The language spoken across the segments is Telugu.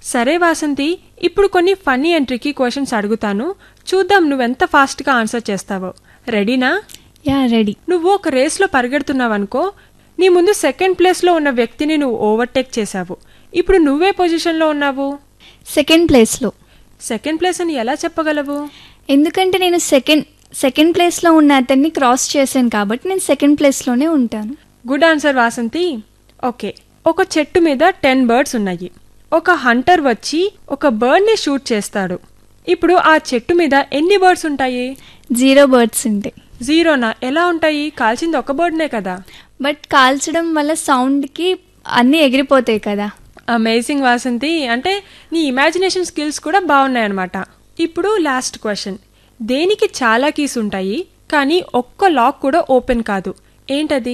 సరే వాసంతి ఇప్పుడు కొన్ని ఫన్నీ ఎంట్రీకి క్వశ్చన్స్ అడుగుతాను చూద్దాం నువ్వెంత ఫాస్ట్గా ఆన్సర్ చేస్తావో రెడీనా యా రెడీ నువ్వు ఒక రేస్లో పరిగెడుతున్నావనుకో నీ ముందు సెకండ్ ప్లేస్లో ఉన్న వ్యక్తిని నువ్వు ఓవర్టేక్ చేశావు ఇప్పుడు నువ్వే పొజిషన్లో ఉన్నావు సెకండ్ ప్లేస్లో సెకండ్ ప్లేస్ అని ఎలా చెప్పగలవు ఎందుకంటే నేను సెకండ్ సెకండ్ ప్లేస్లో ఉన్న అతన్ని క్రాస్ చేశాను కాబట్టి నేను సెకండ్ ప్లేస్లోనే ఉంటాను గుడ్ ఆన్సర్ వాసంతి ఓకే ఒక చెట్టు మీద టెన్ బర్డ్స్ ఉన్నాయి ఒక హంటర్ వచ్చి ఒక బర్డ్ని షూట్ చేస్తాడు ఇప్పుడు ఆ చెట్టు మీద ఎన్ని బర్డ్స్ ఉంటాయి జీరో బర్డ్స్ ఉంటాయి జీరోనా ఎలా ఉంటాయి కాల్చింది ఒక బర్డ్నే కదా బట్ కాల్చడం వల్ల సౌండ్కి అన్నీ ఎగిరిపోతాయి కదా అమేజింగ్ వాసంతి అంటే నీ ఇమాజినేషన్ స్కిల్స్ కూడా బాగున్నాయన్నమాట ఇప్పుడు లాస్ట్ క్వశ్చన్ దేనికి చాలా కీస్ ఉంటాయి కానీ ఒక్క లాక్ కూడా ఓపెన్ కాదు ఏంటది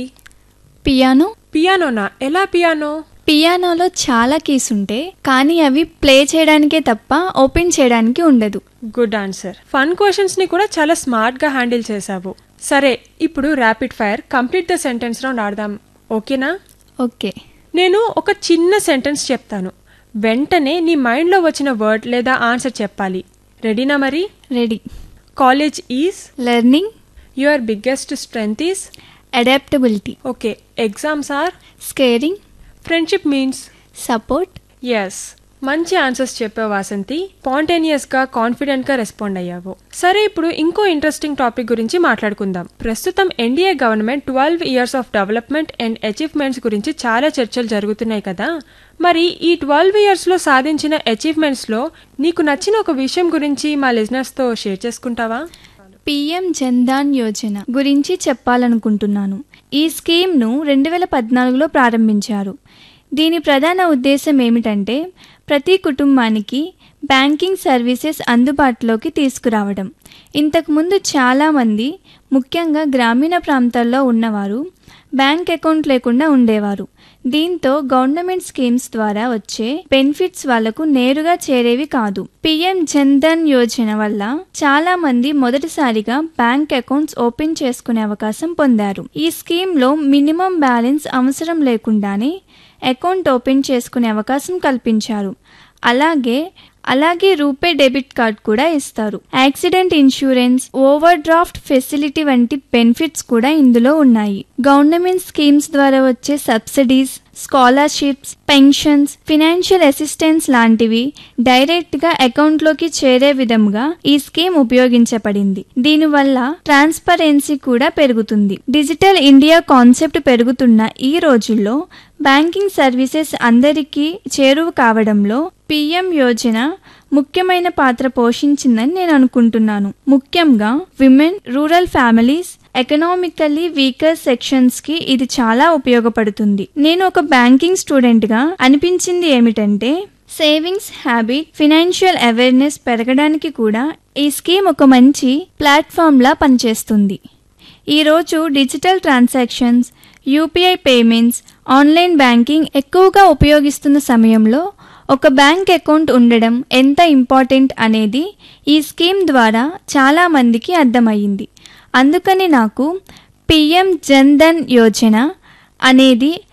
పియానో పియానోనా ఎలా పియానో పియానోలో చాలా కీస్ ఉంటాయి కానీ అవి ప్లే చేయడానికే తప్ప ఓపెన్ చేయడానికి ఉండదు గుడ్ ఆన్సర్ ఫన్ క్వశ్చన్స్ ని కూడా చాలా స్మార్ట్ గా హ్యాండిల్ చేశావు సరే ఇప్పుడు rapid fire complete the sentence round ఆడదాం ఓకేనా ఓకే నేను ఒక చిన్న సెంటెన్స్ చెప్తాను వెంటనే నీ మైండ్లో వచ్చిన వర్డ్ లేదా ఆన్సర్ చెప్పాలి రెడీనా మరి ready college is learning your biggest strength is adaptability okay exams are scaring friendship means support yes మంచి ఆన్సర్స్ చెప్పావు వాసంతి స్పాంటేనియస్ గా కాన్ఫిడెంట్ గా రెస్పాండ్ అయ్యావు సరే ఇప్పుడు ఇంకో ఇంట్రెస్టింగ్ టాపిక్ గురించి మాట్లాడుకుందాం ప్రస్తుతం NDA government twelve years of development and achievements గురించి చాలా చర్చలు జరుగుతున్నాయి కదా మరి ఈ ట్వెల్వ్ ఇయర్స్ లో సాధించిన అచీవ్మెంట్స్ లో నీకు నచ్చిన ఒక విషయం గురించి మా లిజనర్స్ తో షేర్ చేసుకుంటావా పిఎం జన్ధాన్ యోజన గురించి చెప్పాలనుకుంటున్నాను ఈ స్కీమ్ను రెండు వేల పద్నాలుగులో ప్రారంభించారు దీని ప్రధాన ఉద్దేశం ఏమిటంటే ప్రతి కుటుంబానికి బ్యాంకింగ్ సర్వీసెస్ అందుబాటులోకి తీసుకురావడం ఇంతకుముందు చాలామంది ముఖ్యంగా గ్రామీణ ప్రాంతాల్లో ఉన్నవారు బ్యాంక్ అకౌంట్ లేకుండా ఉండేవారు దీంతో గవర్నమెంట్ స్కీమ్స్ ద్వారా వచ్చే బెనిఫిట్స్ వాళ్లకు నేరుగా చేరేవి కాదు పిఎం జన్ధన్ యోజన వల్ల చాలా మంది మొదటిసారిగా బ్యాంక్ అకౌంట్స్ ఓపెన్ చేసుకునే అవకాశం పొందారు ఈ స్కీమ్ లో మినిమం బ్యాలెన్స్ అవసరం లేకుండానే అకౌంట్ ఓపెన్ చేసుకునే అవకాశం కల్పించారు అలాగే అలాగే రూపే డెబిట్ కార్డ్ కూడా ఇస్తారు accident insurance overdraft facility వంటి బెనిఫిట్స్ కూడా ఇందులో ఉన్నాయి గవర్నమెంట్ స్కీమ్స్ ద్వారా వచ్చే subsidies scholarships pensions financial assistance లాంటివి డైరెక్ట్ గా అకౌంట్ లోకి చేరే విధంగా ఈ స్కీమ్ ఉపయోగించబడింది దీనివల్ల ట్రాన్స్పరెన్సీ కూడా పెరుగుతుంది డిజిటల్ ఇండియా కాన్సెప్ట్ పెరుగుతున్న ఈ రోజుల్లో బ్యాంకింగ్ సర్వీసెస్ అందరికీ చేరువ కావడంలో పిఎం యోజన ముఖ్యమైన పాత్ర పోషించిందని నేను అనుకుంటున్నాను ముఖ్యంగా women rural families economically weaker sections కి ఇది చాలా ఉపయోగపడుతుంది నేను ఒక బ్యాంకింగ్ స్టూడెంట్ గా అనిపించింది ఏమిటంటే సేవింగ్స్ హ్యాబిట్ ఫినాన్షియల్ అవేర్నెస్ పెరగడానికి కూడా ఈ స్కీమ్ ఒక మంచి ప్లాట్ఫామ్ లా పనిచేస్తుంది ఈరోజు digital transactions UPI payments online banking ఎక్కువగా ఉపయోగిస్తున్న సమయంలో ఒక బ్యాంక్ అకౌంట్ ఉండడం ఎంత ఇంపార్టెంట్ అనేది ఈ స్కీమ్ ద్వారా చాలా మందికి అర్థమయ్యింది అందుకని నాకు పిఎం జన్ధన్ యోజన అనేది